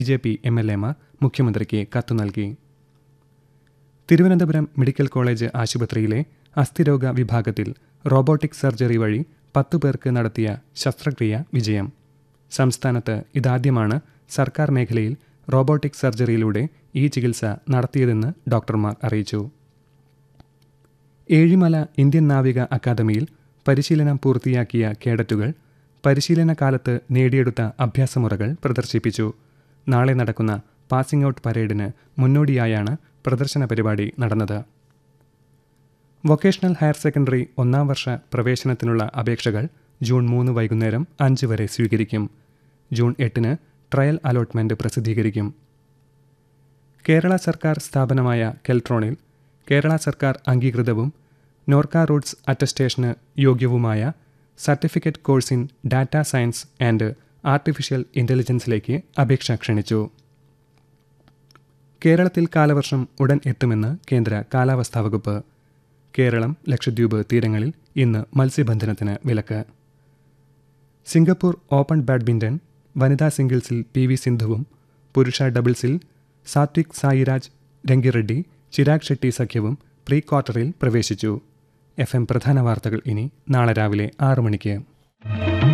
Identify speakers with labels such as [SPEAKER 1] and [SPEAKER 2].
[SPEAKER 1] B J P M L എമാർ മുഖ്യമന്ത്രിക്ക് കത്തു നൽകി തിരുവനന്തപുരം മെഡിക്കൽ കോളേജ് ആശുപത്രിയിലെ അസ്ഥിരോഗ വിഭാഗത്തിൽ റോബോട്ടിക് സർജറി വഴി പത്തു പേർക്ക് നടത്തിയ ശസ്ത്രക്രിയ വിജയം സംസ്ഥാനത്ത് ഇതാദ്യമാണ് സർക്കാർ മേഖലയിൽ റോബോട്ടിക് സർജറിയിലൂടെ ഈ ചികിത്സ നടത്തിയതെന്ന് ഡോക്ടർമാർ അറിയിച്ചു ഏഴിമല ഇന്ത്യൻ നാവിക അക്കാദമിയിൽ പരിശീലനം പൂർത്തിയാക്കിയ കേഡറ്റുകൾ പരിശീലന കാലത്ത് നേടിയെടുത്ത അഭ്യാസമുറകൾ പ്രദർശിപ്പിച്ചു നാളെ നടക്കുന്ന പാസിംഗ് ഔട്ട് പരേഡിന് മുന്നോടിയായാണ് പ്രദർശന പരിപാടി നടന്നത് വൊക്കേഷണൽ ഹയർ സെക്കൻഡറി ഒന്നാം വർഷ പ്രവേശനത്തിനുള്ള അപേക്ഷകൾ ജൂൺ മൂന്ന് വൈകുന്നേരം അഞ്ച് വരെ സ്വീകരിക്കും ജൂൺ എട്ടിന് ട്രയൽ അലോട്ട്മെന്റ് പ്രസിദ്ധീകരിക്കും കേരള സർക്കാർ സ്ഥാപനമായ കെൽട്രോണിൽ കേരള സർക്കാർ അംഗീകൃതവും നോർക്ക റൂട്ട്സ് അറ്റസ്റ്റേഷന് യോഗ്യവുമായ certificate course in data science and artificial ഇൻ്റലിജൻസിലേക്ക് അപേക്ഷ ക്ഷണിച്ചു കേരളത്തിൽ കാലവർഷം ഉടൻ എത്തുമെന്ന് കേന്ദ്ര കാലാവസ്ഥാ വകുപ്പ് കേരളം ലക്ഷദ്വീപ് തീരങ്ങളിൽ ഇന്ന് മത്സ്യബന്ധനത്തിന് വിലക്ക് സിംഗപ്പൂർ ഓപ്പൺ ബാഡ്മിൻ്റൺ വനിതാ സിംഗിൾസിൽ പി വി സിന്ധുവും പുരുഷ ഡബിൾസിൽ സാത്വിക് സായിരാജ് രംഗിറെഡ്ഡി ചിരാഗ് ഷെട്ടി സഖ്യവും പ്രീ ക്വാർട്ടറിൽ പ്രവേശിച്ചു എഫ് എം പ്രധാന വാർത്തകൾ ഇനി നാളെ രാവിലെ ആറു മണിക്ക്